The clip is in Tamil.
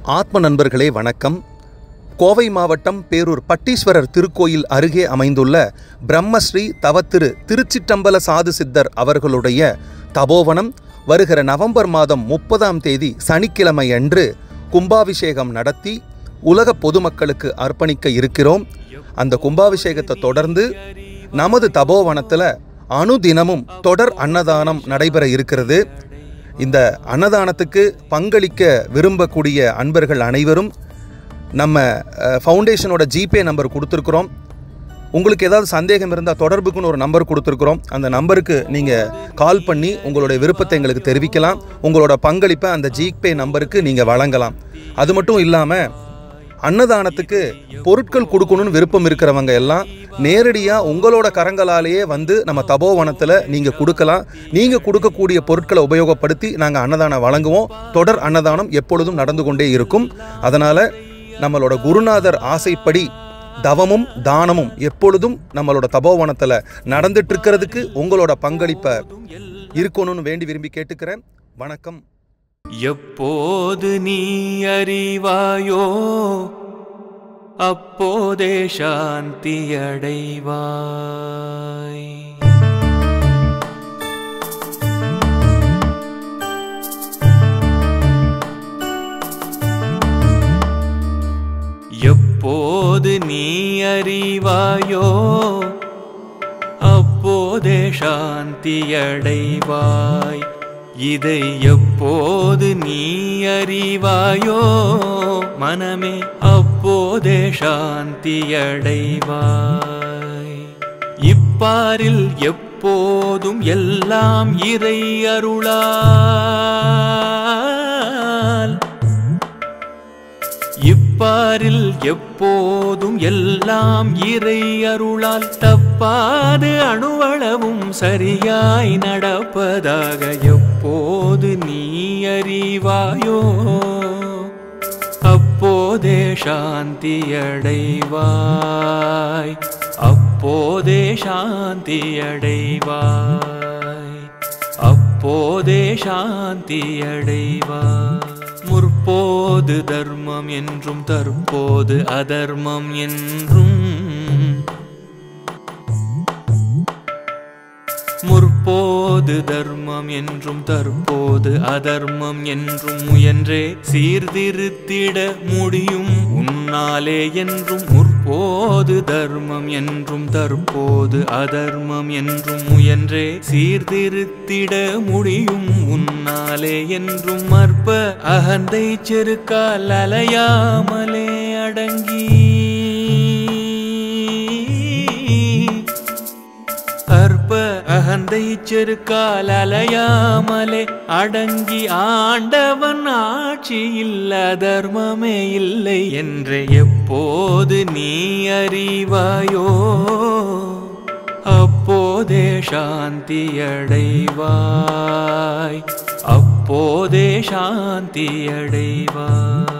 ஆத்ம நண்பர்களே வணக்கம் கோவை மாவட்டம் பேரூர் பட்டீஸ்வரர் திருக்கோயில் அருகே அமைந்துள்ள பிரம்மஸ்ரீ தவத்திரு திருச்சிற்றம்பல சாது சித்தர் அவர்களுடைய தபோவனம் வருகிற நவம்பர் மாதம் முப்பதாம் தேதி சனிக்கிழமை அன்று கும்பாபிஷேகம் நடத்தி உலக பொதுமக்களுக்கு அர்ப்பணிக்க இருக்கிறோம் அந்த கும்பாபிஷேகத்தை தொடர்ந்து நமது தபோவனத்தில் அனுதினமும் தொடர் அன்னதானம் நடைபெற இருக்கிறது இந்த அன்னதானத்துக்கு பங்களிக்க விரும்பக்கூடிய அன்பர்கள் அனைவரும் நம்ம அஹ், ஃபவுண்டேஷனோட ஜிபே நம்பர் கொடுத்துருக்குறோம் உங்களுக்கு ஏதாவது சந்தேகம் இருந்தால் தொடர்புக்குன்னு ஒரு நம்பர் கொடுத்துருக்குறோம் அந்த நம்பருக்கு நீங்கள் கால் பண்ணி உங்களுடைய விருப்பத்தை எங்களுக்கு தெரிவிக்கலாம் உங்களோட பங்களிப்பை அந்த ஜிபே நம்பருக்கு நீங்கள் வழங்கலாம் அது மட்டும் இல்லாமல் அன்னதானத்துக்கு பொருட்கள் கொடுக்கணும்னு விருப்பம் இருக்கிறவங்க எல்லாம் நேரடியாக உங்களோட கரங்களாலேயே வந்து நம்ம தபோவனத்தில் நீங்கள் கொடுக்கலாம் நீங்கள் கொடுக்கக்கூடிய பொருட்களை உபயோகப்படுத்தி நாங்கள் அன்னதானம் வழங்குவோம் தொடர் அன்னதானம் எப்பொழுதும் நடந்து கொண்டே இருக்கும் அதனால் நம்மளோட குருநாதர் ஆசைப்படி தவமும் தானமும் எப்பொழுதும் நம்மளோட தபோவனத்தில் நடந்துட்டு இருக்கிறதுக்கு உங்களோட பங்களிப்பை இருக்கணும்னு வேண்டி விரும்பி கேட்டுக்கிறேன் வணக்கம் எப்போது நீ அறிவாயோ அப்போதே சாந்தி அடைவாய் எப்போது நீ அறிவாயோ அப்போதே சாந்தி அடைவாய் இதை எப்போது நீ அறிவாயோ மனமே அப்போதே சாந்தி அடைவாய் இப்பாரில் எப்போதும் எல்லாம் இறை அருளால் இப்பாரில் எப்போதும் எல்லாம் இறை அருளால் தப்பாது அணுவளவும் சரியாய் நடப்பதாக எப்போது நீ அறிவாயோ அப்போதே சாந்தி அடைவாய் அப்போதே சாந்தி அடைவாய் அப்போதே சாந்தி அடைவாய் முற்போது தர்மம் என்றும் தற்போது அதர்மம் என்றும் முற்போது தர்மம் என்றும் தற்போது அதர்மம் என்றும் முயன்றே சீர்திருத்திட முடியும் உன்னாலே என்றும் முற்போது தர்மம் என்றும் தற்போது அதர்மம் என்றும் முயன்றே சீர்திருத்திட முடியும் உன்னாலே என்றும் அற்ப அகந்தை செருக்கால் அலையாமலே அடங்கி அற்ப அகந்தை செருக்கால் அலையாமலே அடங்கி ஆண்டவன் ஆட்சியில் அதர்மமே இல்லை என்று எப்போது நீ அறிவாயோ அப்போதே சாந்தி அடைவாய் அப்போதே சாந்தி அடைவாய்